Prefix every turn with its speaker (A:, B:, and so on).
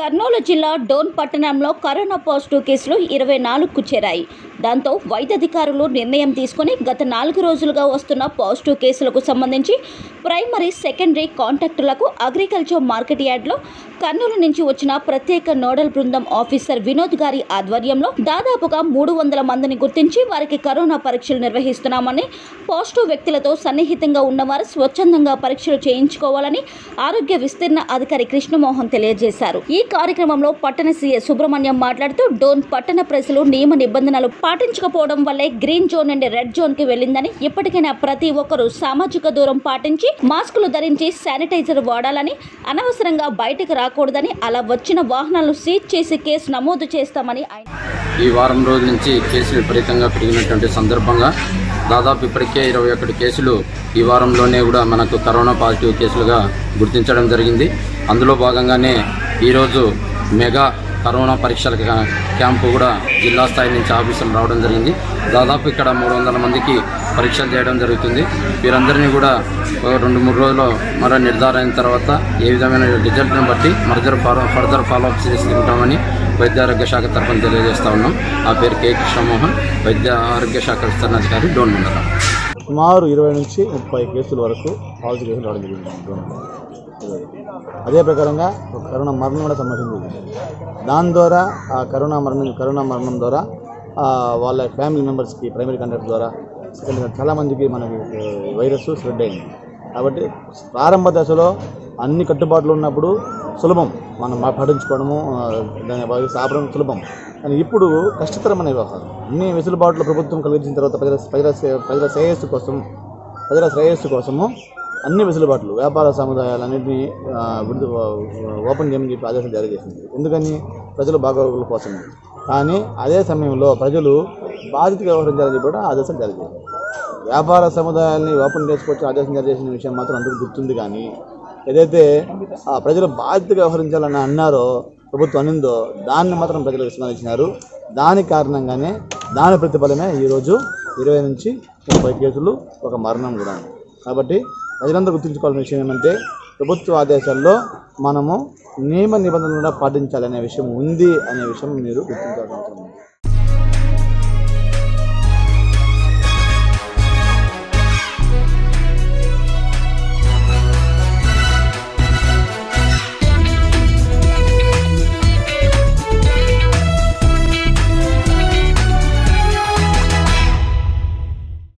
A: కర్నూలు జిల్లా డోన్ పట్టణంలో corona positive కేసులు ఇరవై నాలుగుకు చేరాయి దాంతో వైద్యాధికారులు నిర్ణయం తీసుకుని గత నాలుగు రోజులుగా వస్తున్న పాజిటివ్ కేసులకు సంబంధించి ప్రైమరీ సెకండరీ కాంటాక్టులకు అగ్రికల్చర్ మార్కెట్ యార్డ్లో కర్నూలు నుంచి వచ్చిన ప్రత్యేక నోడల్ బృందం ఆఫీసర్ వినోద్ గారి ఆధ్వర్యంలో దాదాపుగా మూడు వందల మందిని గుర్తించి వారికి కరోనా పరీక్షలు నిర్వహిస్తున్నామని పాజిటివ్ వ్యక్తులతో సన్నిహితంగా ఉన్నవారు స్వచ్ఛందంగా పరీక్షలు చేయించుకోవాలని ఆరోగ్య విస్తీర్ణ అధికారి కృష్ణమోహన్ తెలియజేశారు ఈ కార్యక్రమంలో పట్టణ సీఏ సుబ్రహ్మణ్యం మాట్లాడుతూ డోన్ పట్టణ ప్రజలు నియమ నిబంధనలు పాటించకపోవడం వల్లే గ్రీన్ జోన్ నుండి రెడ్ జోన్ కి వెళ్ళిందని ఇప్పటికైనా ప్రతి ఒక్కరూ సామాజిక దూరం పాటించి మాస్కులు ధరించి శానిటైజర్ వాడాలని అనవసరంగా బయటకు రాకూడదని అలా వచ్చిన వాహనాలను సీజ్ చేసి కేసు నమోదు చేస్తామని ఆయన
B: ఈ వారం రోజుల నుంచి కేసులు విపరీతంగా పెరిగినటువంటి సందర్భంగా దాదాపు ఇప్పటికే ఇరవై ఒకటి కేసులు ఈ వారంలోనే కూడా మనకు కరోనా పాజిటివ్ కేసులుగా గుర్తించడం జరిగింది అందులో భాగంగానే ఈరోజు మెగా కరోనా పరీక్షల క్యా- క్యాంపు కూడా జిల్లా స్థాయి నుంచి ఆఫీసులు రావడం జరిగింది దాదాపు ఇక్కడ మూడు వందల మందికి పరీక్షలు చేయడం జరుగుతుంది వీరందరినీ కూడా ఒక రెండు మూడు రోజులు మరో నిర్ధారణ అయిన తర్వాత ఏ విధమైన రిజల్ట్ని బట్టి further follow further follow up తీసుకుంటామని వైద్య ఆరోగ్య శాఖ తరఫున తెలియజేస్తా ఉన్నాం ఆ పేరు కే కృష్ణమోహన్ వైద్య ఆరోగ్య శాఖ విస్తరణాధికారి డోన్ మండలం
C: సుమారు ఇరవై నుంచి ముప్పై కేసుల వరకు పాజిటివ్ కేసులు రావడం జరిగింది డోన్లో. అదే ప్రకారంగా ఒక కరోనా మరణం కూడా సంభవించింది దాని ద్వారా ఆ కరోనా మరణం కరోనా మరణం ద్వారా ఆ, వాళ్ళ ఫ్యామిలీ మెంబర్స్కి ప్రైమరీ కాంటాక్ట్ ద్వారా సెకండ్ చాలామందికి మనకి ఈ వైరస్ స్ప్రెడ్ అయింది కాబట్టి ప్రారంభ దశలో అన్ని కట్టుబాట్లు ఉన్నప్పుడు సులభం మనం మా- పాటించుకోవడము ఆ, దాన్ని బాగా ఆపడం సులభం కానీ ఇప్పుడు కష్టతరమైన వ్యవహారం అన్ని వెసులుబాట్లు ప్రభుత్వం కలిగించిన తర్వాత ప్రజల ప్రజల శ్రే- ప్రజల శ్రేయస్సు కోసం ప్రజల శ్రేయస్సు కోసము అన్ని వెసులుబాట్లు వ్యాపార సముదాయాలన్నింటినీ ఆ, విడుదల ఓపెన్ చేయమని చెప్పి ఆదేశాలు జారీ చేసింది ఎందుకని ప్రజల బాగోగుల కోసం కానీ అదే సమయంలో ప్రజలు బాధితుగా వ్యవహరించాలని చెప్పి కూడా ఆదేశాలు జారీ చేసింది వ్యాపార సముదాయాల్ని ఓపెన్ చేసుకోవచ్చు ఆదేశం జారీ చేసిన విషయం మాత్రం అందరికీ గుర్తుంది కానీ ఏదైతే ఆ ప్రజలు బాధ్యతగా వ్యవహరించాలని అన్నారో ప్రభుత్వం అనిందో దాన్ని మాత్రం ప్రజలు విస్మరించినారు దాని కారణంగానే దాని ప్రతిఫలమే ఈరోజు ఇరవై నుంచి ముప్పై కేసులు ఒక మరణం కూడా ఉంది. కాబట్టి ప్రజలందరూ గుర్తుంచుకోవాల్సిన విషయం ఏమంటే ప్రభుత్వ ఆదేశాల్లో మనము నియమ నిబంధనలు కూడా పాటించాలనే విషయం ఉంది అనే విషయం మీరు గుర్తించాల్సిన అవసరం ఉంది